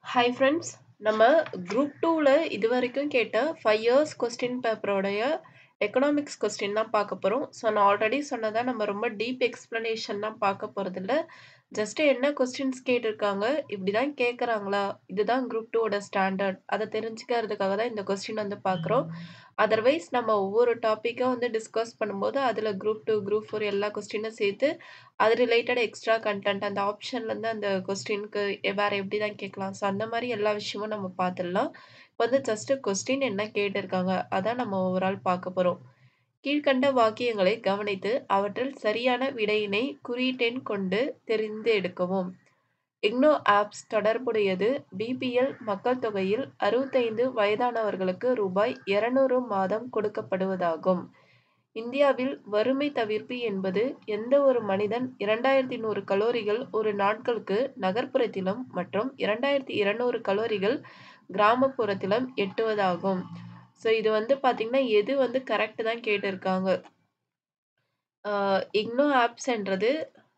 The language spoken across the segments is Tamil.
ஹாய் ஃப்ரெண்ட்ஸ் நம்ம குரூப் டூவில் இதுவரைக்கும் கேட்ட ஃபைவ் இயர்ஸ் கொஸ்டின் பேப்பரோடைய எக்கனாமிக்ஸ் கொஸ்டின் தான் பார்க்க போகிறோம் ஸோ நான் ஆல்ரெடி சொன்னதா நம்ம ரொம்ப டீப் எக்ஸ்ப்ளனேஷன்லாம் பார்க்க போகிறதில்ல ஜஸ்ட் என்ன கொஸ்டின்ஸ் கேட்டிருக்காங்க இப்படி தான் கேட்குறாங்களா இதுதான் குரூப் டூவோட ஸ்டாண்டர்ட் அதை தெரிஞ்சுக்கிறதுக்காக தான் இந்த கொஸ்டின் வந்து பார்க்குறோம் அதர்வைஸ் நம்ம ஒவ்வொரு டாப்பிக்காக வந்து டிஸ்கஸ் பண்ணும்போது அதில் குரூப் டூ குரூப் ஃபோர் எல்லா கொஸ்டினும் சேர்த்து அது ரிலேட்டட் எக்ஸ்ட்ரா கண்டென்ட் அந்த ஆப்ஷன்லேருந்து அந்த கொஸ்டினுக்கு வேறு எப்படி தான் கேட்கலாம் ஸோ அந்த மாதிரி எல்லா விஷயமும் நம்ம பார்த்துடலாம் இப்போ வந்து ஜஸ்ட்டு கொஸ்டின் என்ன கேட்டிருக்காங்க அதான் நம்ம ஓவரால் பார்க்க போகிறோம் கீழ்கண்ட வாக்கியங்களை கவனித்து அவற்றில் சரியான விடையினை குறியீட்டெண் கொண்டு தெரிந்து எடுக்கவும் இக்னோ ஆப்ஸ் தொடர்புடையது பிபிஎல் மக்கள் தொகையில் அறுபத்தைந்து வயதானவர்களுக்கு ரூபாய் இருநூறு மாதம் கொடுக்கப்படுவதாகும் இந்தியாவில் வறுமை தவிர்ப்பு என்பது எந்த ஒரு மனிதன் இரண்டாயிரத்தி நூறு கலோரிகள் ஒரு நாட்களுக்கு நகர்ப்புறத்திலும் மற்றும் இரண்டாயிரத்தி இருநூறு கலோரிகள் கிராமப்புறத்திலும் எட்டுவதாகும் ஸோ இது வந்து பார்த்தீங்கன்னா எது வந்து கரெக்ட் தான் கேட்டிருக்காங்க இக்னோ ஆப்ஸ்ன்றது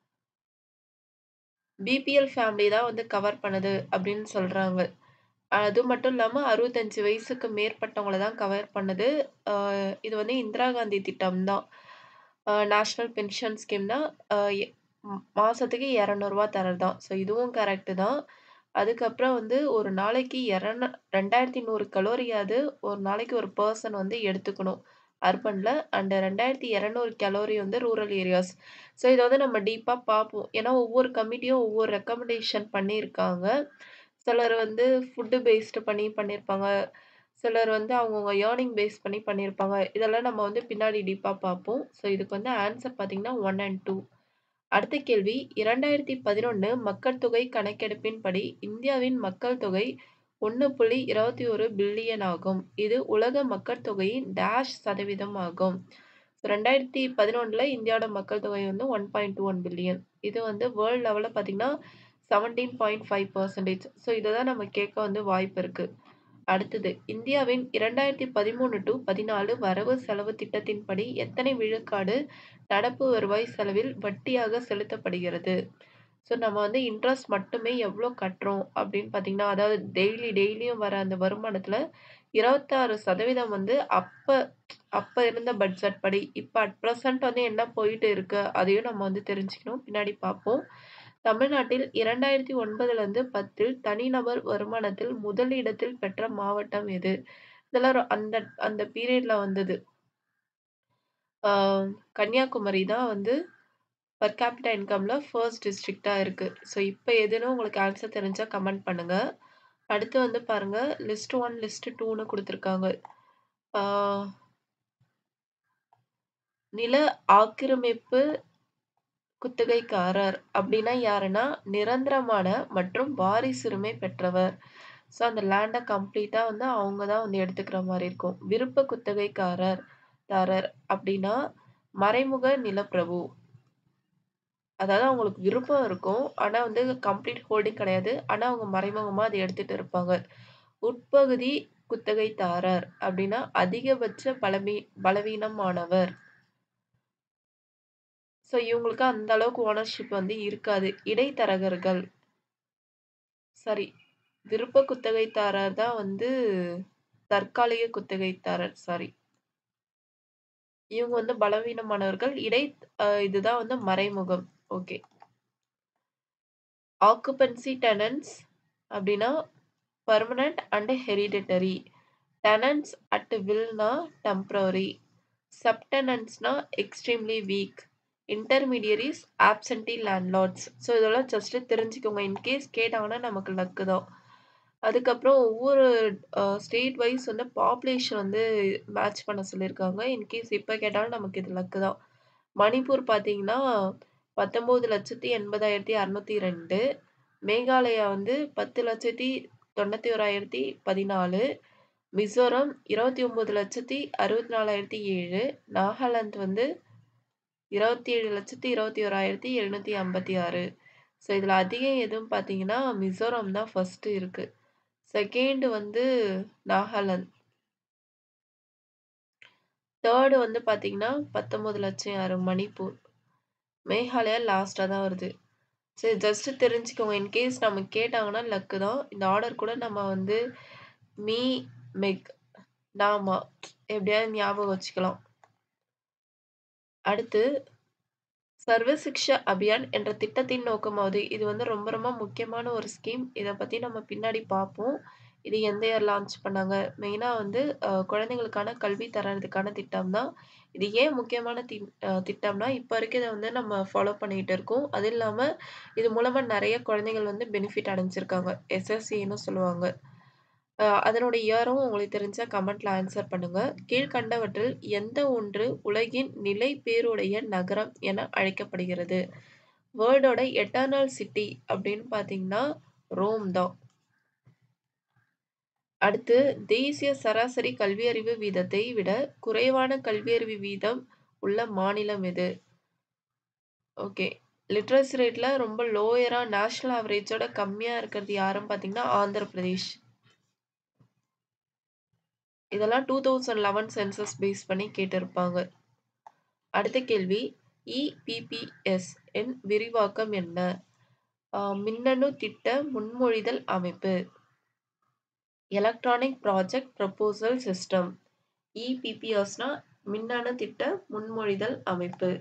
பிபிஎல் ஃபேமிலி தான் வந்து கவர் பண்ணுது அப்படின்னு சொல்கிறாங்க அது மட்டும் இல்லாமல் அறுபத்தஞ்சு வயசுக்கு மேற்பட்டவங்கள தான் கவர் பண்ணுது இது வந்து இந்திரா காந்தி திட்டம் தான் நேஷ்னல் பென்ஷன் ஸ்கீம் தான் மாதத்துக்கு இரநூறுவா தரது தான் ஸோ இதுவும் கரெக்டு தான் அதுக்கப்புறம் வந்து ஒரு நாளைக்கு இரநூ ரெண்டாயிரத்தி நூறு கலோரியாவது ஒரு நாளைக்கு ஒரு பர்சன் வந்து எடுத்துக்கணும் அர்பனில் அண்டு ரெண்டாயிரத்தி இரநூறு கலோரி வந்து ரூரல் ஏரியாஸ் ஸோ இதை வந்து நம்ம டீப்பாக பார்ப்போம் ஏன்னா ஒவ்வொரு கமிட்டியும் ஒவ்வொரு ரெக்கமெண்டேஷன் பண்ணியிருக்காங்க சிலர் வந்து ஃபுட்டு பேஸ்டு பண்ணி பண்ணியிருப்பாங்க சிலர் வந்து அவங்கவுங்க ஏர்னிங் பேஸ் பண்ணி பண்ணியிருப்பாங்க இதெல்லாம் நம்ம வந்து பின்னாடி டீப்பாக பார்ப்போம் ஸோ இதுக்கு வந்து ஆன்சர் பார்த்திங்கன்னா ஒன் அண்ட் டூ அடுத்த கேள்வி இரண்டாயிரத்தி பதினொன்று மக்கள் தொகை கணக்கெடுப்பின்படி இந்தியாவின் மக்கள் தொகை ஒன்று புள்ளி இருபத்தி ஒரு பில்லியன் ஆகும் இது உலக மக்கள் தொகையின் டேஷ் சதவீதம் ஆகும் ரெண்டாயிரத்தி பதினொன்றில் இந்தியாவோட மக்கள் தொகை வந்து one point two one billion இது வந்து வேர்ல்டு லெவலில் பார்த்திங்கன்னா seventeen point five percentage so இதை தான் நம்ம கேட்க வந்து வாய்ப்பு இருக்குது அடுத்தது இந்தியாவின் இரண்டாயிரத்தி பதிமூணு டு பதினாலு வரவு செலவு திட்டத்தின்படி எத்தனை விழுக்காடு நடப்பு வருவாய் செலவில் வட்டியாக செலுத்தப்படுகிறது ஸோ நம்ம வந்து இன்ட்ரெஸ்ட் மட்டுமே எவ்வளோ கட்டுறோம் அப்படின்னு பார்த்தீங்கன்னா அதாவது டெய்லி டெய்லியும் வர அந்த வருமானத்தில் இருபத்தாறு சதவீதம் வந்து அப்போ அப்போ இருந்த பட்ஜெட் படி இப்போ அட் ப்ரெசன்ட் வந்து என்ன போயிட்டு இருக்கு அதையும் நம்ம வந்து தெரிஞ்சுக்கணும் பின்னாடி பார்ப்போம் தமிழ்நாட்டில் இரண்டாயிரத்தி ஒன்பதுலேருந்து பத்தில் தனிநபர் வருமானத்தில் முதலிடத்தில் பெற்ற மாவட்டம் எது இதெல்லாம் அந்த அந்த பீரியட்ல வந்தது கன்னியாகுமரி தான் வந்து பர் கேபிட்டா இன்கம்ல ஃபர்ஸ்ட் டிஸ்ட்ரிக்டாக இருக்குது ஸோ இப்போ எதுன்னு உங்களுக்கு ஆன்சர் தெரிஞ்சால் கமெண்ட் பண்ணுங்கள் அடுத்து வந்து பாருங்கள் லிஸ்ட் ஒன் லிஸ்ட் டூன்னு கொடுத்துருக்காங்க நில ஆக்கிரமிப்பு குத்தகைக்காரர் அப்படின்னா யாருன்னா நிரந்தரமான மற்றும் வாரிசுரிமை பெற்றவர் ஸோ அந்த லேண்டை கம்ப்ளீட்டாக வந்து அவங்க தான் வந்து எடுத்துக்கிற மாதிரி இருக்கும் விருப்ப குத்தகைக்காரர் தாரர் அப்படின்னா மறைமுக நிலப்பிரபு அதாவது அவங்களுக்கு விருப்பம் இருக்கும் ஆனால் வந்து கம்ப்ளீட் ஹோல்டிங் கிடையாது ஆனால் அவங்க மறைமுகமாக அதை எடுத்துகிட்டு இருப்பாங்க உட்பகுதி குத்தகைதாரர் அப்படின்னா அதிகபட்ச பலவீ பலவீனமானவர் ஸோ இவங்களுக்கு அந்த அளவுக்கு ஓனர்ஷிப் வந்து இருக்காது இடைத்தரகர்கள் சரி விருப்ப குத்தகைதாரர் தான் வந்து தற்காலிக குத்தகைதாரர் சாரி இவங்க வந்து பலவீனமானவர்கள் இடை இதுதான் வந்து மறைமுகம் ஓகே ஆக்குபென்சி டெனன்ஸ் அப்படின்னா permanent and hereditary tenants at வில்னா டெம்ப்ரவரி சப்டெனன்ஸ்னா extremely weak intermediaries absentee landlords so இதெல்லாம் ஜஸ்ட்டு தெரிஞ்சுக்கோங்க இன்கேஸ் கேட்டாங்கன்னா நமக்கு லக்கு தான் அதுக்கப்புறம் ஒவ்வொரு ஸ்டேட் வைஸ் வந்து பாப்புலேஷன் வந்து மேட்ச் பண்ண சொல்லியிருக்காங்க இன்கேஸ் இப்போ கேட்டாலும் நமக்கு இது லக்கு தான் மணிப்பூர் பார்த்தீங்கன்னா பத்தொம்போது லட்சத்தி எண்பதாயிரத்தி அறநூற்றி ரெண்டு மேகாலயா வந்து பத்து லட்சத்தி தொண்ணூற்றி ஓராயிரத்தி பதினாலு மிசோரம் இருபத்தி ஒம்பது லட்சத்தி அறுபத்தி நாலாயிரத்தி ஏழு நாகாலாந்து வந்து இருபத்தி ஏழு லட்சத்தி இருபத்தி ஓராயிரத்தி எழுநூற்றி ஐம்பத்தி ஆறு ஸோ இதில் அதிகம் எதுவும் பார்த்தீங்கன்னா மிசோரம் தான் ஃபஸ்ட்டு இருக்குது செகண்ட் வந்து நாகாலாந்து தேர்டு வந்து பார்த்தீங்கன்னா பத்தொம்பது லட்சம் யாரு மணிப்பூர் மேகாலயா லாஸ்ட்டாக தான் வருது சரி ஜஸ்ட் தெரிஞ்சுக்கோங்க. இன்கேஸ் நம்ம கேட்டாங்கன்னா லக்கு தான். இந்த ஆர்டர் கூட நம்ம வந்து மீ, மெக், நாமா எப்படியாவது ஞாபகம் வச்சுக்கலாம். அடுத்து சர்வ சிக்ஷா அபியான் என்ற திட்டத்தின் நோக்கமாவது இது வந்து ரொம்ப ரொம்ப முக்கியமான ஒரு ஸ்கீம். இத பத்தி நம்ம பின்னாடி பார்ப்போம். இது எந்த இயர் லான்ச் பண்ணாங்க? மெயினா வந்து அ குழந்தைகளுக்கான கல்வி தர்றதுக்கான திட்டம் தான். இது ஏன் முக்கியமான தி அ திட்டம்னா, இப்ப இருக்க இத வந்து நம்ம ஃபாலோ பண்ணிட்டு இருக்கோம். அது இல்லாம இது மூலமா நெறைய குழந்தைகள் வந்து பெனிஃபிட் அடைஞ்சிருக்காங்க. எஸ்எஸ்ஏன்னு சொல்லுவாங்க. அ அதனுடைய இயரும் உங்களுக்கு தெரிஞ்சா கமெண்ட்ல ஆன்ஸர் பண்ணுங்க. கீழ்க்கண்டவற்றில் எந்த ஒன்று உலகின் நிலை பேருடைய நகரம் என அழைக்கப்படுகிறது? வேர்ல்டோட எட்டர்னல் சிட்டி அப்படின்னு பார்த்தீங்கன்னா, ரோம் தான். அடுத்து தேசிய சராசரி கல்வியறிவு வீதத்தை விட குறைவான கல்வியறிவு வீதம் உள்ள மாநிலம் எது? ஓகே. லிட்ரசி ரேட்ல ரொம்ப லோயரா நேஷனல் ஆவரேஜோட கம்மியா இருக்கிறது யாருன்னு பார்த்தீங்கன்னா, ஆந்திர பிரதேஷ். இதெல்லாம் 2011 சென்சஸ் பேஸ் பண்ணி கேட்டிருப்பாங்க. அடுத்த கேள்வி இபிபிஎஸ் இன் விரிவாக்கம் என்ன? அ மின்னணு திட்ட முன்மொழிதல் அமைப்பு. Electronic project proposal system. இபிபிஎஸ்னா மின்னணு திட்ட முன்மொழிதல் அமைப்பு.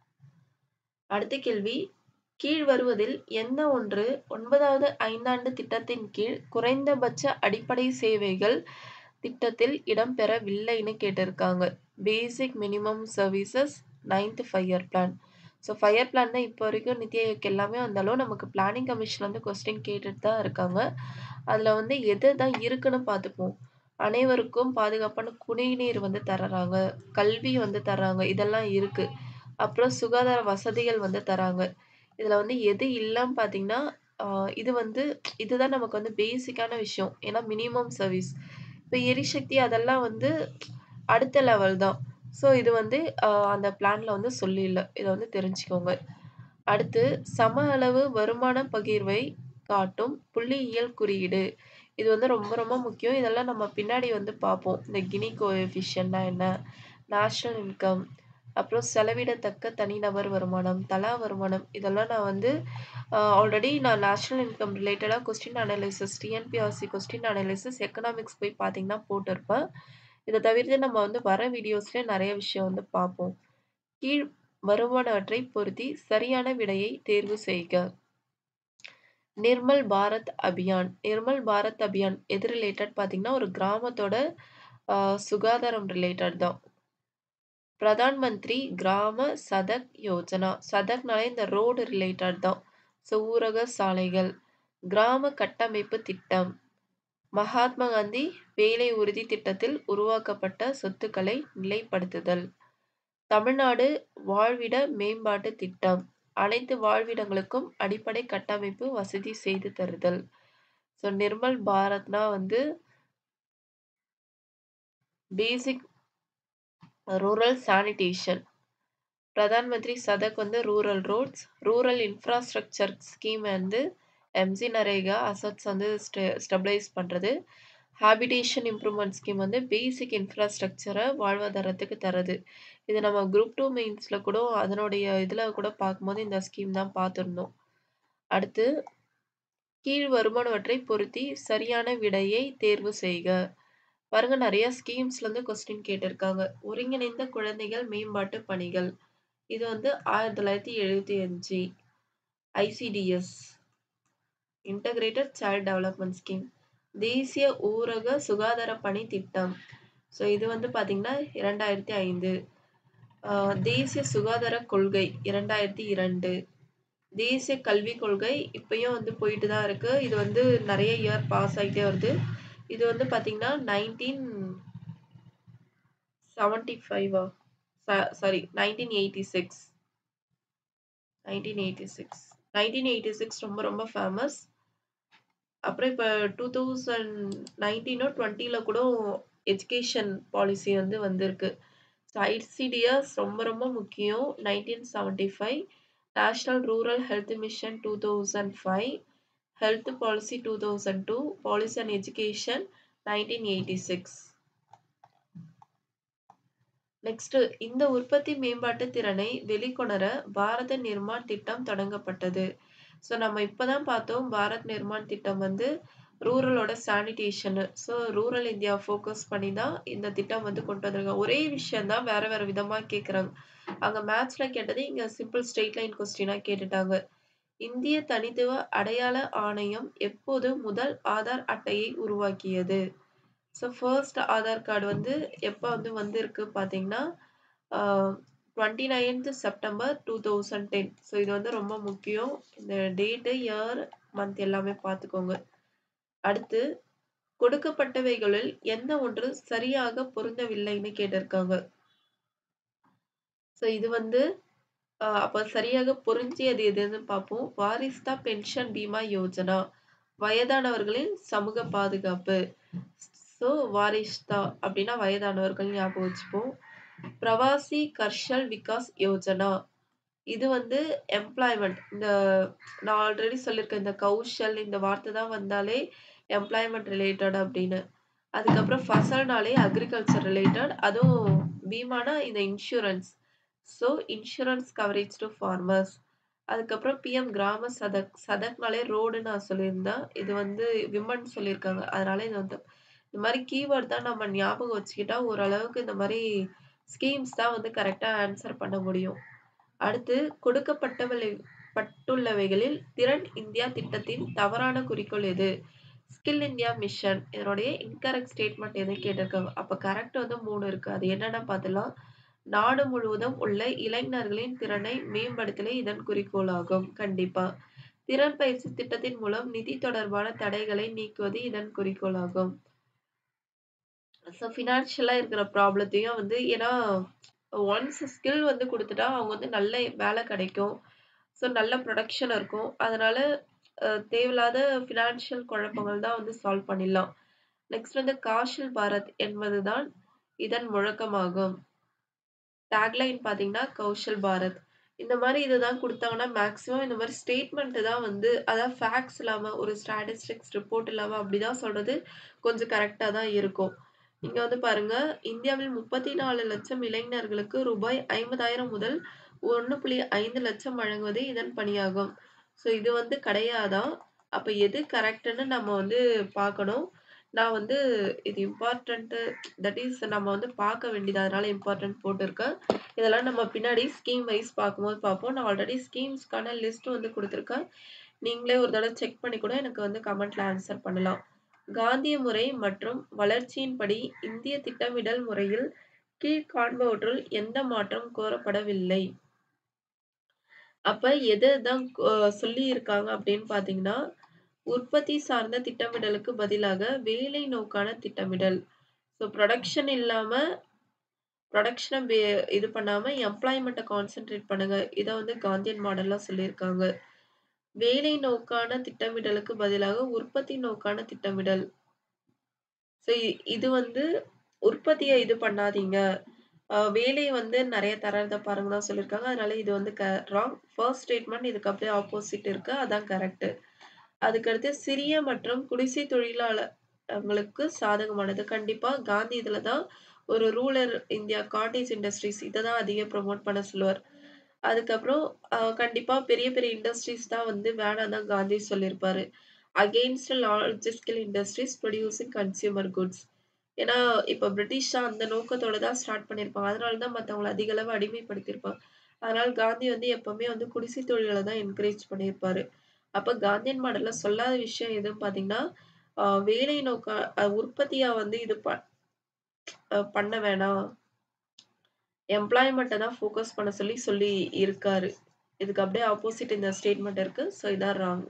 அடுத்த கேள்வி கீழ் வருவதில் எந்த ஒன்று 9வது ஐந்தாண்டு திட்டத்தின் கீழ் குறைந்தபட்ச அடிப்படை சேவைகள் திட்டத்தில் இடம்பெறவில்லைன்னு கேட்டிருக்காங்க. பேசிக் மினிமம் சர்வீசஸ் 9த் five year plan. So five year plan தான் இப்போ வரைக்கும் நித்தி ஆயோக் எல்லாமே வந்தாலும் நமக்கு பிளானிங் கமிஷன்ல வந்து கொஸ்டின் கேட்டுட்டு தான் இருக்காங்க. அதுல வந்து எது தான் இருக்குன்னு பார்த்துப்போம். அனைவருக்கும் பாதுகாப்பான குடிநீர் வந்து தர்றாங்க. கல்வி வந்து தர்றாங்க. இதெல்லாம் இருக்கு. அப்புறம் சுகாதார வசதிகள் வந்து தராங்க. இதுல வந்து எது இல்லன்னு பார்த்தீங்கன்னா, அ இது வந்து இதுதான் நமக்கு வந்து பேசிக்கான விஷயம். ஏன்னா மினிமம் சர்வீஸ். இப்ப எரிசக்தி அதெல்லாம் வந்து அடுத்த லெவல் தான். ஸோ இது வந்து அ அந்த பிளான்ல வந்து சொல்லி இல்ல. இத வந்து தெரிஞ்சுக்கோங்க. அடுத்து சம அளவு வருமான பகிர்வை காட்டும் புள்ளியியல் குறியீடு. இது வந்து ரொம்ப ரொம்ப முக்கியம். இதெல்லாம் நம்ம பின்னாடி வந்து பார்ப்போம். இந்த கினி கோஎஃபிஷியன்ட்னா என்ன? நேஷனல் இன்கம், அப்புறம் செலவிடத்தக்க தனிநபர் வருமானம், தலா வருமானம் இதெல்லாம் நான் வந்து அ ஆல்ரெடி நான் நேஷனல் இன்கம் ரிலேட்டடா question analysis, TNPSC question analysis, economics போய் பார்த்தீங்கன்னா போட்டிருப்பேன். இத தவிர்த்து நம்ம வந்து வர வீடியோஸ்ல நெறைய விஷயம் வந்து பார்ப்போம். கீழ் வருவனவற்றை பொருத்தி சரியான விடையை தேர்வு செய்க. நிர்மல் பாரத் அபியான். நிர்மல் பாரத் அபியான் எது ரிலேட்டட் பார்த்தீங்கன்னா, ஒரு கிராமத்தோட அ சுகாதாரம் ரிலேட்டட் தான். பிரதான் மந்திரி கிராம சதக் யோஜனா. சதக்னாலே இந்த ரோடு ரிலேட்டட் தான். ஸோ ஊரக சாலைகள். கிராம கட்டமைப்பு திட்டம். மகாத்மா காந்தி வேலை உறுதி திட்டத்தில் உருவாக்கப்பட்ட சொத்துக்களை நிலைப்படுத்துதல். தமிழ்நாடு வாழ்விட மேம்பாட்டு திட்டம். அனைத்து வாழ்விடங்களுக்கும் அடிப்படை கட்டமைப்பு வசதி செய்து தருதல். ஸோ நிர்மல் பாரத்னா வந்து பேசிக் ரூரல் சானிடேஷன். பிரதான் மந்திரி சதக் வந்து rural roads, rural infrastructure scheme வந்து எம்ஜி நரேகா அசெட்ஸ் வந்து ஸ்டெ ஸ்டெபிலைஸ் பண்றது. ஹேபிடேஷன் இம்ப்ரூவ்மென்ட் ஸ்கீம் வந்து பேசிக் இன்ஃப்ராஸ்ட்ரக்சர வாழ்வாதாரத்துக்கு தர்றது. இது நம்ம குரூப் 2 மெயின்ஸ்ல கூட அதனுடைய இதுல கூட பார்க்கும்போது இந்த ஸ்கீம் தான் பார்த்திருந்தோம். அடுத்து கீழ் வருவனவற்றை பொருத்தி சரியான விடையை தேர்வு செய்க. பாருங்க நெறைய ஸ்கீம்ஸ்லருந்து கொஸ்டின் கேட்டிருக்காங்க. ஒருங்கிணைந்த குழந்தைகள் மேம்பாட்டு பணிகள். இது வந்து 1975 ICDS. Integrated child development scheme. தேசிய ஊரக சுகாதார பணி திட்டம். ஸோ இது வந்து பார்த்தீங்கன்னா 2005. அ தேசிய சுகாதார கொள்கை 2002. தேசிய கல்விக் கொள்கை இப்பயும் வந்து போயிட்டு தான் இருக்கு. இது வந்து நெறைய இயர் பாஸ் ஆயிட்டே வருது. இது வந்து பார்த்தீங்கன்னா 1975வா? ச சாரி 1986. 1986. 1986 ரொம்ப ரொம்ப ஃபேமஸ். அப்புறம் இப்ப 2019ஓ 20ல கூட எஜுகேஷன் பாலிசி வந்து வந்திருக்கு. ஸோ ஐசிடிஎஸ் ரொம்ப ரொம்ப முக்கியம். 1975 national rural health mission 2005 health policy 2002 policy on education 1986. Next இந்த உற்பத்தி மேம்பாட்டு திறனை வெளிக்கொணர பாரத நிர்மாண் திட்டம் தொடங்கப்பட்டது. ஸோ நம்ம இப்ப தான் பார்த்தோம் பாரத் நிர்மான் திட்டம் வந்து ரூரலோட sanitation. So rural India focus பண்ணி தான் இந்த திட்டம் வந்து கொண்டு வந்திருக்காங்க. ஒரே விஷயம் தான் வேற வேற விதமா கேட்குறாங்க. அங்க மேத்ஸ்ல கேட்டது இங்க சிம்பிள் ஸ்ட்ரெய்ட் லைன் கொஸ்டினா கேட்டுட்டாங்க. இந்திய தனித்துவ அடையாள ஆணையம் எப்போது முதல் ஆதார் அட்டையை உருவாக்கியது? ஸோ ஃபர்ஸ்ட் ஆதார் கார்டு வந்து எப்ப வந்து வந்திருக்கு பார்த்தீங்கன்னா, ஆ 29த் செப்டம்பர் 2010. ஸோ இது வந்து ரொம்ப முக்கியம். இந்த டேட்டு, இயர், மந்த் எல்லாமே பார்த்துக்கோங்க. அடுத்து கொடுக்கப்பட்டவைகளில் எந்த ஒன்று சரியாக பொருந்தவில்லைன்னு கேட்டிருக்காங்க. ஸோ இது வந்து அ அப்ப சரியாக பொருந்தியது எதுன்னு பார்ப்போம். வாரிஸ்தா பென்ஷன் பீமா யோஜனா. வயதானவர்களின் சமூக பாதுகாப்பு. ஸோ வாரிஸ்தா அப்டின்னா வயதானவர்கள் ஞாபகம் வச்சுப்போம். பிரவாசி கர்ஷல் விகாஸ் யோஜனா. இது வந்து எம்ப்ளாய்மென்ட். இந்த நான் ஆல்ரெடி சொல்லியிருக்கேன். இந்த கௌஷல் இந்த வார்த்தை தான் வந்தாலே எம்ப்ளாய்மென்ட் ரிலேட்டட் அப்டின்னு. அதுக்கப்புறம் ஃபசல்னாலே அக்ரிகல்ச்சர் ரிலேட்டட். அதுவும் பீமானா இந்த insurance. So insurance coverage to farmers. அதுக்கப்புறம் பிஎம் கிராம சதக். சதக்னாலே ரோடு நான் சொல்லியிருந்தேன். இது வந்து விமன் சொல்லியிருக்காங்க. அதனால இது வந்து இந்த மாரி கீவேர்ட் தான் நம்ம ஞாபகம் வச்சுக்கிட்டா ஓரளவுக்கு இந்த மாரி ஸ்கீம்ஸ் தான் வந்து கரெக்ட்டா ஆன்சர் பண்ண முடியும். அடுத்து கொடுக்கப்பட்டவளை பட்டுள்ளவைகளில் திறன் இந்தியா திட்டத்தின் தவறான குறிக்கோள் எது? Skill India mission. இதனுடைய இன்கரெக்ட் ஸ்டேட்மென்ட் எதுன்னு கேட்டிருக்காங்க. அப்ப கரெக்ட் வந்து 3 இருக்கு. அது என்னன்னு பார்த்துடலாம். நாடு முழுவதும் உள்ள இளைஞர்களின் திறனை மேம்படுத்தலே இதன் குறிக்கோளாகும். கண்டிப்பா. திறன் பயிற்சி திட்டத்தின் மூலம் நிதி தொடர்பான தடைகளை நீக்குவது இதன் குறிக்கோளாகும். ஸோ ஃபினான்ஷியலா இருக்கிற ப்ராப்ளத்தையும் வந்து ஏன்னா ஒன்ஸ் ஸ்கில் வந்து குடுத்துட்டா அவங்க வந்து நல்ல வேலை கிடைக்கும். ஸோ நல்ல புரொடக்ஷன் இருக்கும். அதனால அ தேவையில்லாத ஃபினான்ஷியல் குழப்பங்கள் தான் வந்து சால்வ் பண்ணிடலாம். நெக்ஸ்ட் வந்து காஷல் பாரத் என்பது தான் இதன் முழக்கமாகும். டேக்லைன் பார்த்தீங்கன்னா, கௌஷல் பாரத். இந்த மாரி இதுதான் குடுத்தாங்கன்னா, மேக்ஸிமம் இந்த மாரி ஸ்டேட்மெண்ட் தான் வந்து அதாவது ஃபேக்ட்ஸ் இல்லாம ஒரு ஸ்டாட்டிஸ்டிக்ஸ் ரிப்போர்ட் இல்லாம அப்படிதான் சொல்றது கொஞ்சம் கரெக்ட்டா தான் இருக்கும். இங்க வந்து பாருங்க, இந்தியாவில் 34,00,000 இளைஞர்களுக்கு ரூபாய் 50,000 முதல் 1.5 லட்சம் வழங்குவதே இதன் பணியாகும். ஸோ இது வந்து கிடையாதாம். அப்ப எது கரெக்ட்ன்னு நம்ம வந்து பார்க்கணும். நான் வந்து இது இம்பார்ட்டன்ட் தட் இஸ் நம்ம வந்து பார்க்க வேண்டியது அதனால இம்பார்ட்டன்ட் போட்டிருக்கேன். இதெல்லாம் நம்ம பின்னாடி ஸ்கீம் வைஸ் பார்க்கும்போது பார்ப்போம். நான் ஆல்ரெடி ஸ்கீம்ஸ்க்கான லிஸ்ட் வந்து குடுத்துருக்கேன். நீங்களே ஒரு தடவ செக் பண்ணி கூட எனக்கு வந்து கமெண்ட்ல ஆன்சர் பண்ணலாம். காந்திய முறை மற்றும் வளர்ச்சியின்படி இந்திய திட்டமிடல் முறையில் கீழ்காண்பவற்றுள் எந்த மாற்றம் கோரப்படவில்லை? அப்ப எது தான் அ சொல்லியிருக்காங்க அப்படின்னு பார்த்தீங்கன்னா, உற்பத்தி சார்ந்த திட்டமிடலுக்கு பதிலாக வேலை நோக்கான திட்டமிடல். ஸோ புரொடக்ஷன் இல்லாம புரொடக்ஷன பே இது பண்ணாம எம்ப்ளாய்மென்ட்ட கான்சன்ட்ரேட் பண்ணுங்க. இத வந்து காந்தியன் மாடல்ல சொல்லியிருக்காங்க. வேலை நோக்கான திட்டமிடலுக்கு பதிலாக உற்பத்தி நோக்கான திட்டமிடல். ஸோ இது வந்து உற்பத்திய இது பண்ணாதீங்க. அ வேலை வந்து நெறைய தர்றத பாருங்க தான் சொல்லியிருக்காங்க. அதனால இது வந்து க ராங். ஃபர்ஸ்ட் ஸ்டேட்மெண்ட் இதுக்கு அப்படியே ஆப்போசிட் இருக்கு. அதான் கரெக்ட். அதுக்கடுத்து சிறிய மற்றும் குடிசை தொழிலாளர்களுக்கு சாதகமானது. கண்டிப்பா காந்தி இதுல தான் ஒரு ரூரல் இந்தியா காட்டேஜ் இண்டஸ்ட்ரீஸ் இத தான் அதிகம் ப்ரமோட் பண்ண சொல்லுவார். அதுக்கப்புறம் அ கண்டிப்பா பெரிய பெரிய இண்டஸ்ட்ரீஸ் தான் வந்து வேணாம் தான் காந்தி சொல்லியிருப்பாரு. Against large scale industries producing consumer goods. ஏன்னா இப்ப பிரிட்டிஷ் தான் அந்த நோக்கத்தோட தான் ஸ்டார்ட் பண்ணியிருப்பாங்க. அதனால தான் மத்தவங்கள அதிக அளவு அடிமைப்படுத்தியிருப்பாங்க. அதனால காந்தி வந்து எப்பவுமே வந்து குடிசை தொழில தான் என்கரேஜ் பண்ணியிருப்பாரு. அப்ப காந்தியன் மாடல்ல சொல்லாத விஷயம் எதுன்னு பார்த்தீங்கன்னா, அ வேலை நோக்க அ உற்பத்தியா வந்து இது ப அ பண்ண வேணாம். எம்ப்ளாய்மென்ட்ட தான் ஃபோக்கஸ் பண்ண சொல்லி சொல்லி இருக்காரு. இதுக்கு அப்படியே ஆப்போசிட் இந்த ஸ்டேட்மெண்ட் இருக்கு. ஸோ இதான் ராங்.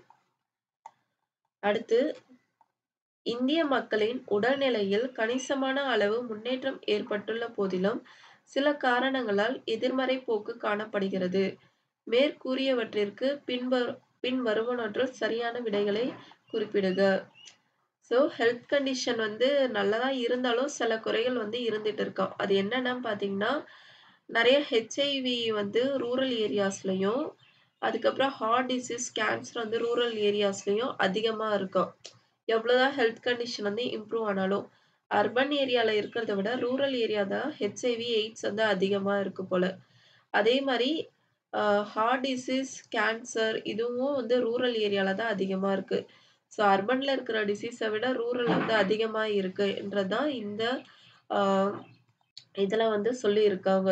அடுத்து இந்திய மக்களின் உடல்நிலையில் கணிசமான அளவு முன்னேற்றம் ஏற்பட்டுள்ள போதிலும், சில காரணங்களால் எதிர்மறை போக்கு காணப்படுகிறது. மேற்கூறியவற்றிற்கு பின்வரு பின்வருவனவற்றுள் சரியான விடைகளை குறிப்பிடுக. ஸோ ஹெல்த் கண்டிஷன் வந்து நல்லதா இருந்தாலும் சில குறைகள் வந்து இருந்துட்டு இருக்காம். அது என்னன்னு பார்த்தீங்கன்னா, நெறைய ஹெச்ஐவி வந்து ரூரல் ஏரியாஸ்லயும், அதுக்கப்புறம் ஹார்ட் டிசீஸ், கேன்சர் வந்து ரூரல் ஏரியாஸ்லயும் அதிகமா இருக்காம். எவ்வளோதான் ஹெல்த் கண்டிஷன் வந்து இம்ப்ரூவ் ஆனாலும். அர்பன் ஏரியால இருக்கிறத விட ரூரல் ஏரியா தான் ஹெச்ஐவி, எய்ட்ஸ் வந்து அதிகமா இருக்கு போல. அதே மாரி ஹார்ட் டிசீஸ், கேன்சர் இதுவும் வந்து ரூரல் ஏரியால தான் அதிகமா இருக்கு. ஸோ அர்பன்ல இருக்கிற டிசீஸ விட ரூரல்ல வந்து அதிகமா இருக்குன்றது தான் இந்த ஆ இதுல வந்து சொல்லியிருக்காங்க.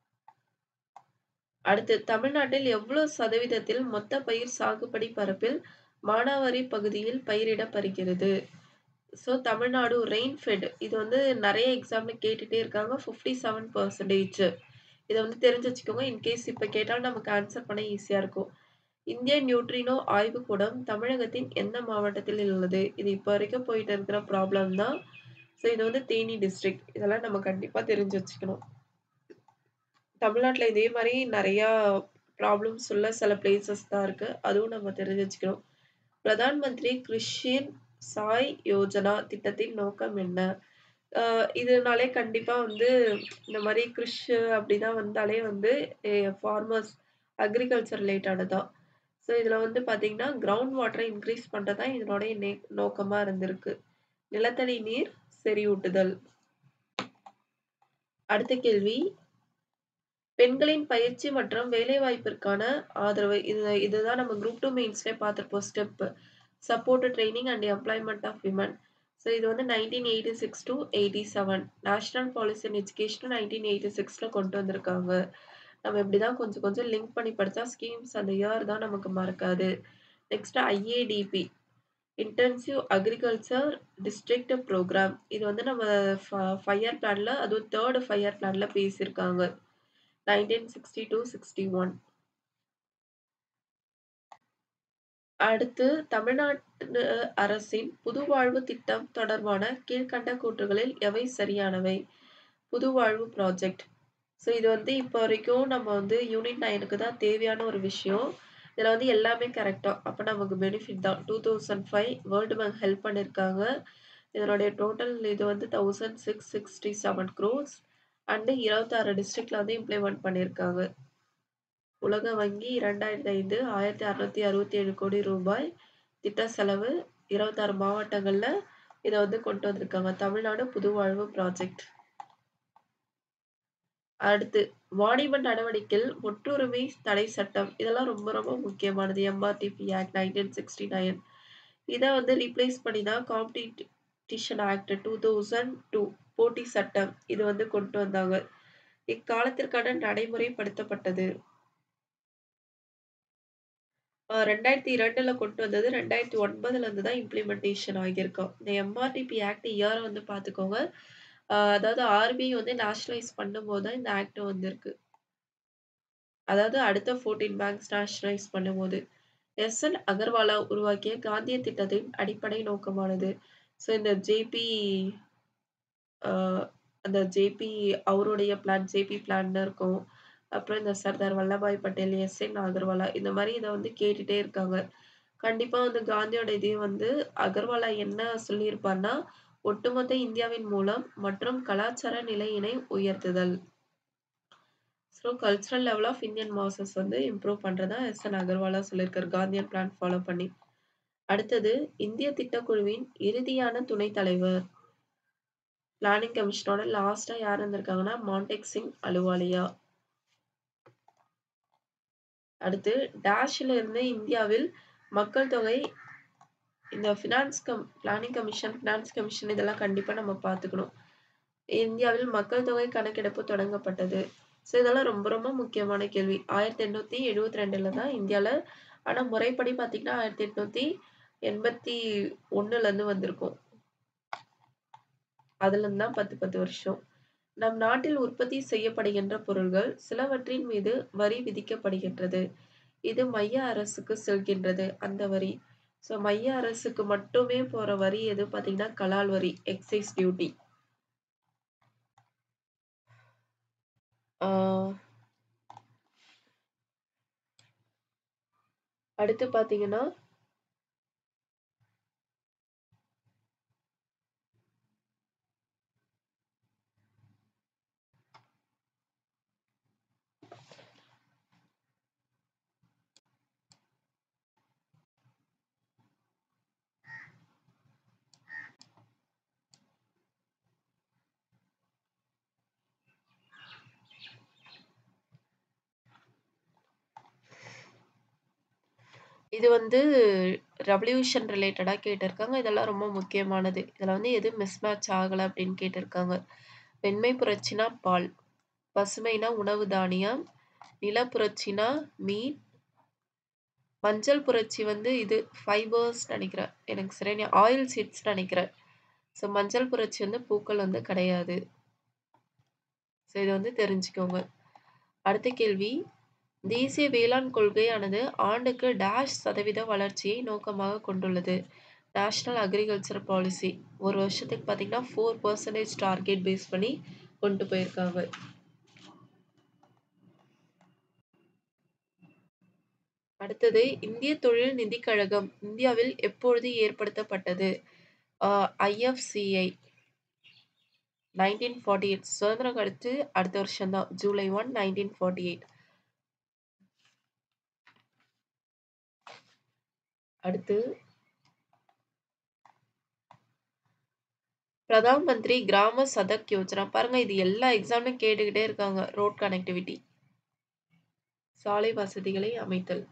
அடுத்து தமிழ்நாட்டில் எவ்வளவு சதவீதத்தில் மொத்த பயிர் சாகுபடி பரப்பில் மானாவாரி பகுதியில் பயிரிடப்படுகிறது? ஸோ தமிழ்நாடு ரெயின்ஃபெட் இது வந்து நெறைய எக்ஸாம்ல கேட்டுட்டே இருக்காங்க. 57% இத வந்து தெரிஞ்சு வச்சுக்கோங்க. இன்கேஸ் இப்ப கேட்டாலும் நமக்கு ஆன்சர் பண்ண ஈஸியா இருக்கும். இந்திய நியூட்ரினோ ஆய்வுக்கூடம் தமிழகத்தின் எந்த மாவட்டத்தில் உள்ளது? இது இப்ப வரைக்கும் போயிட்டு இருக்கிற ப்ராப்ளம் தான். ஸோ இது வந்து தேனி டிஸ்ட்ரிக்ட். இதெல்லாம் நம்ம கண்டிப்பா தெரிஞ்சு வச்சுக்கணும். தமிழ்நாட்டுல இதே மாரி நெறையா ப்ராப்ளம்ஸ் உள்ள சில பிளேஸஸ் தான் இருக்கு. அதுவும் நம்ம தெரிஞ்சு வச்சுக்கணும். பிரதான் மந்திரி கிருஷின் சாய் யோஜனா திட்டத்தின் நோக்கம் என்ன? அ இதுனாலே கண்டிப்பா வந்து இந்த மாரி கிருஷ் அப்டின்னா வந்தாலே வந்து எ ஃபார்மர்ஸ் அக்ரிகல்ச்சர் ரிலேட்டட் தான். ஸோ இதுல வந்து பார்த்தீங்கன்னா, கிரவுண்ட் வாட்டர இன்கிரீஸ் பண்றது தான் இதனுடைய நே நோக்கமா இருந்திருக்கு. நிலத்தடி நீர் செறிவூட்டுதல். அடுத்த கேள்வி. பெண்களின் பயிற்சி மற்றும் வேலைவாய்ப்பிற்கான ஆதரவு. இது இதுதான் நம்ம குரூப் 2 மெயின்ஸ்லயே பார்த்திருப்போம் STEP. Support training and employment of women. So இது வந்து 1986 to 87 national policy in education 1986ல கொண்டு வந்திருக்காங்க. நம்ம இப்படிதான் கொஞ்சம் கொஞ்சம் லிங்க் பண்ணி படிச்சா ஸ்கீம்ஸ் அந்த இயர் தான் நமக்கு மறக்காது. Next IADP intensive agriculture district programme. இது வந்து நம்ம ஃப 5 இயர் பிளான்ல அதுவும் 3 5 இயர் பிளான்ல பேசியிருக்காங்க. 1960-61 அடுத்து தமிழ்நாடு அரசின் புதுவாழ்வு திட்டம் தொடர்பான கீழ்க்கண்ட கூற்றுகளில் எவை சரியானவை? புதுவாழ்வு ப்ராஜெக்ட். ஸோ இது வந்து இப்ப வரைக்கும் நம்ம வந்து யூனிட் 9க்கு தான் தேவையான ஒரு விஷயம். இதுல வந்து எல்லாமே கரெக்ட்டா அப்ப நமக்கு பெனிஃபிட் தான். 2005 வேர்ல்ட் பேங்க் ஹெல்ப் பண்ணியிருக்காங்க. இதனுடைய டோட்டல் இது வந்து 1667 க்ரோர்ஸ் அண்ட் 26 டிஸ்ட்ரிக்ட்ல வந்து இம்ப்ளிமெண்ட் பண்ணியிருக்காங்க. உலக வங்கி 2005 1667 கோடி ரூபாய் திட்ட செலவு 26 மாவட்டங்கள்ல இத வந்து கொண்டு வந்திருக்காங்க. தமிழ்நாடு புதுவாழ்வு ப்ராஜெக்ட். அடுத்து வாணிப நடவடிக்கையில் முற்றுரிமை தடை சட்டம். இதெல்லாம் ரொம்ப ரொம்ப முக்கியமானது. எம்ஆர்டிபி ஆக்ட் 1969 இத வந்து ரீப்ளேஸ் பண்ணி தான் காம்படிஷன் ஆக்ட் 2002 போட்டி சட்டம் இது வந்து கொண்டு வந்தாங்க. இக்காலத்திற்கான நடைமுறைப்படுத்தப்பட்டது. அ 2002ல கொண்டு வந்தது 2009ல இருந்து தான் இம்ப்ளிமெண்டேஷன் ஆகியிருக்கும். இந்த எம்ஆர்டிபி ஆக்ட் இயர வந்து பார்த்துக்கோங்க. அ அதாவது ஆர்பிஐ வந்து நேஷனலைஸ் பண்ணும்போது தான் இந்த ஆக்ட் வந்திருக்கு. அதாவது அடுத்த 14 பேங்க்ஸ் நேஷனலைஸ் பண்ணும்போது. எஸ்.என். அகர்வாலா உருவாக்கிய காந்திய திட்டத்தின் அடிப்படை நோக்கமானது. ஸோ இந்த ஜேபி அ அந்த ஜேபி அவருடைய பிளான் ஜேபி பிளான்னு இருக்கும். அப்புறம் இந்த சர்தார் வல்லபாய் பட்டேல், எஸ்.என். அகர்வாலா இந்த மாரி இத வந்து கேட்டுட்டே இருக்காங்க. கண்டிப்பா வந்து காந்தியோட இதையும் வந்து அகர்வாலா என்ன சொல்லியிருப்பார்ன்னா, ஒட்டுமொத்த இந்தியாவின் மூலம் மற்றும் கலாச்சார நிலையினை உயர்த்துதல். So cultural level of Indian masses வந்து இம்ப்ரூவ் பண்றதா எஸ்.என். அகர்வாலா சொல்லியிருக்காரு. காந்தியன் பிளான் ஃபாலோ பண்ணி. அடுத்தது இந்திய திட்டக்குழுவின் இறுதியான துணைத் தலைவர். பிளானிங் கமிஷனோட லாஸ்ட்டா யார் இருந்திருக்காங்கன்னா, மான்டேக் சிங் அலுவாலியா. அடுத்து டேஷ்ல இருந்து இந்தியாவில் மக்கள் தொகை இந்த finance cum planning commission, finance commission இதெல்லாம் கண்டிப்பா நம்ம பார்த்துக்கணும். இந்தியாவில் மக்கள் தொகை கணக்கெடுப்பு தொடங்கப்பட்டது. ஸோ இதெல்லாம் ரொம்ப ரொம்ப முக்கியமான கேள்வி. 1872ல தான் இந்தியால ஆனா முறைப்படி பார்த்தீங்கன்னா, 1881ல இருந்து வந்திருக்கும். அதுலருந்து தான் 10, 10 வருஷம். நம் நாட்டில் உற்பத்தி செய்யப்படுகின்ற பொருள்கள் சிலவற்றின் மீது வரி விதிக்கப்படுகின்றது. இது மைய அரசுக்கு செல்கின்றது. அந்த வரி. ஸோ மைய அரசுக்கு மட்டுமே போற வரி எது பார்த்தீங்கன்னா, கலால் வரி. Excise duty. ஆ. அடுத்து பார்த்தீங்கன்னா இது வந்து ரெவல்யூஷன் ரிலேட்டடா கேட்டிருக்காங்க. இதெல்லாம் ரொம்ப முக்கியமானது. இதுல வந்து எது மிஸ்மேட்ச் ஆகல அப்படின்னு கேட்டிருக்காங்க. வெண்மை புரட்சினா பால், பசுமைனா உணவு தானியம், நில புரட்சினா மீன், மஞ்சள் புரட்சி வந்து இது ஃபைபர்ஸ் நெனைக்கிறேன். எனக்கு சரியா ஞா ஆயில் சீட்ஸ் நெனைக்கிறேன். ஸோ மஞ்சள் புரட்சி வந்து பூக்கள் வந்து கிடையாது. ஸோ இத வந்து தெரிஞ்சுக்கோங்க. அடுத்த கேள்வி. தேசிய வேளாண் கொள்கையானது ஆண்டுக்கு டேஷ் சதவீத வளர்ச்சியை நோக்கமாக கொண்டுள்ளது. National agriculture policy. ஒரு வருஷத்துக்கு பார்த்தீங்கன்னா, 4% டார்கெட் பேஸ் பண்ணி கொண்டு போயிருக்காங்க. அடுத்தது இந்திய தொழில் நிதிக் கழகம் இந்தியாவில் எப்பொழுது ஏற்படுத்தப்பட்டது? அ ஐஎஃப்சிஐ 1948 சுதந்திரம் கிடைச்சு அடுத்த வருஷம் தான். ஜூலை 1, 1948. அடுத்து பிரதான் மந்திரி கிராம சடக் யோஜனா. பாருங்க இது எல்லா எக்ஸாம்லயும் கேட்டுக்கிட்டே இருக்காங்க. Road connectivity. சாலை வசதிகளை அமைத்தல்.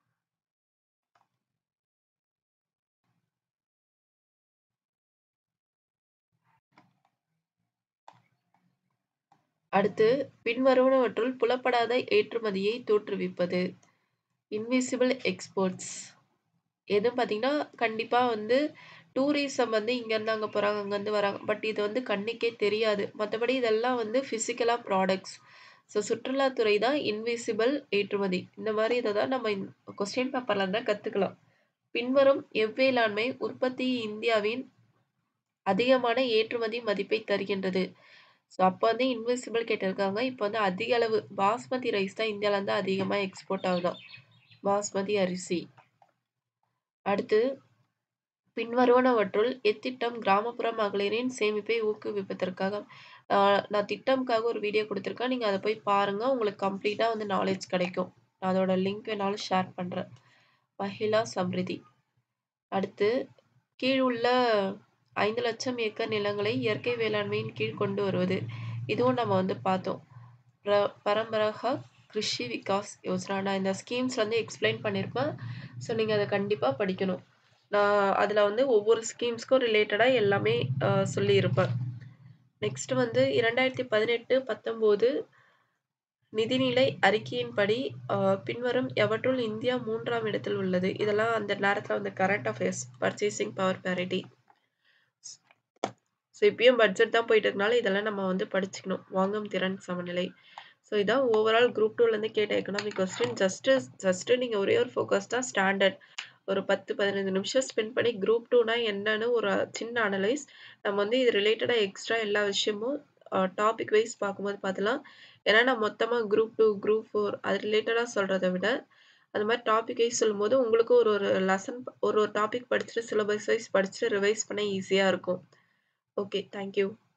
அடுத்து பின்வருவனவற்றுள் புலப்படாத ஏற்றுமதியை தோற்றுவிப்பது. Invisible exports. எதுன்னு பார்த்தீங்கன்னா, கண்டிப்பா வந்து டூரிசம் வந்து இங்கேருந்து அங்க போறாங்க, அங்கேருந்து வராங்க. பட் இது வந்து கண்ணுக்கே தெரியாது. மத்தபடி இதெல்லாம் வந்து பிசிக்கலா ப்ராடக்ட்ஸ். ஸோ சுற்றுலாத்துறை தான் இன்விசிபிள் ஏற்றுமதி. இந்த மாரி இத தான் நம்ம இந் கொஸ்டின் பேப்பர்ல இருந்தா கத்துக்கலாம். பின்வரும் எவ்வேளாண்மை உற்பத்தி இந்தியாவின் அதிகமான ஏற்றுமதி மதிப்பை தருகின்றது? ஸோ அப்ப வந்து இன்விசிபிள் கேட்டிருக்காங்க. இப்ப வந்து அதிக அளவு பாஸ்மதி ரைஸ் தான் இந்தியால இருந்து அதிகமா எக்ஸ்போர்ட் ஆகுதாம். பாஸ்மதி அரிசி. அடுத்து பின்வருவனவற்றுள் எத்திட்டம் கிராமப்புற மகளிரின் சேமிப்பை ஊக்குவிப்பதற்காக அ நான் திட்டம்க்காக ஒரு வீடியோ குடுத்துருக்கேன். நீங்க அத போய் பாருங்க. உங்களுக்கு கம்ப்ளீட்டா வந்து நாலேட்ஜ் கிடைக்கும். நான் அதோட லிங்க் வேணாலும் ஷேர் பண்றேன். மஹிளா சம்ரிதி. அடுத்து கீழ் உள்ள 5,00,000 ஏக்கர் நிலங்களை இயற்கை வேளாண்மையின் கீழ் கொண்டு வருவது. இதுவும் நம்ம வந்து பார்த்தோம். பிர பரம்பராகத் கிருஷி விகாஸ் யோஜனா. நான் இந்த ஸ்கீம்ஸ் வந்து எக்ஸ்பிளைன் பண்ணியிருப்பேன். ஸோ நீங்க அத கண்டிப்பா படிக்கணும். நான் அதுல வந்து ஒவ்வொரு ஸ்கீம்ஸ்க்கும் ரிலேட்டடா எல்லாமே அ சொல்லியிருப்பேன். நெக்ஸ்ட் வந்து 2018, 19 நிதிநிலை அறிக்கையின்படி அ பின்வரும் எவற்றுள் இந்தியா 3ஆம் இடத்தில் உள்ளது? இதெல்லாம் அந்த நேரத்துல வந்து current affairs. Purchasing power parity. So இப்பயும் பட்ஜெட் தான் போயிட்டு இருக்கனால இதெல்லாம் நம்ம வந்து படிச்சுக்கணும். வாங்கும் திறன் சமநிலை. ஸோ இதான் ஓவரால் குரூப் 2லேருந்து கேட்ட எக்கனாமிக் கொஸ்டின். ஜஸ்ட்டு ஜஸ்ட்டு நீங்க ஒரே ஒரு ஃபோக்கஸ் தான் ஸ்டாண்டர்ட். ஒரு 10, 15 நிமிஷம் ஸ்பெண்ட் பண்ணி குரூப் 2னா என்னன்னு ஒரு சின்ன அனலைஸ். நம்ம வந்து இது ரிலேட்டடா எக்ஸ்ட்ரா எல்லா விஷயமும் அ டாபிக் வைஸ் பார்க்கும்போது பார்த்துலாம். ஏன்னா நான் மொத்தமா குரூப் 2, குரூப் 4 அது ரிலேட்டடா சொல்றத விட, அந்த மாரி டாபிக் வைஸ் சொல்லும்போது உங்களுக்கு ஒரு ஒரு லெசன் ஒரு ஒரு டாபிக் படிச்சுட்டு சிலபஸ் வைஸ் படிச்சுட்டு ரிவைஸ் பண்ண ஈஸியா இருக்கும். ஓகே. Thank you.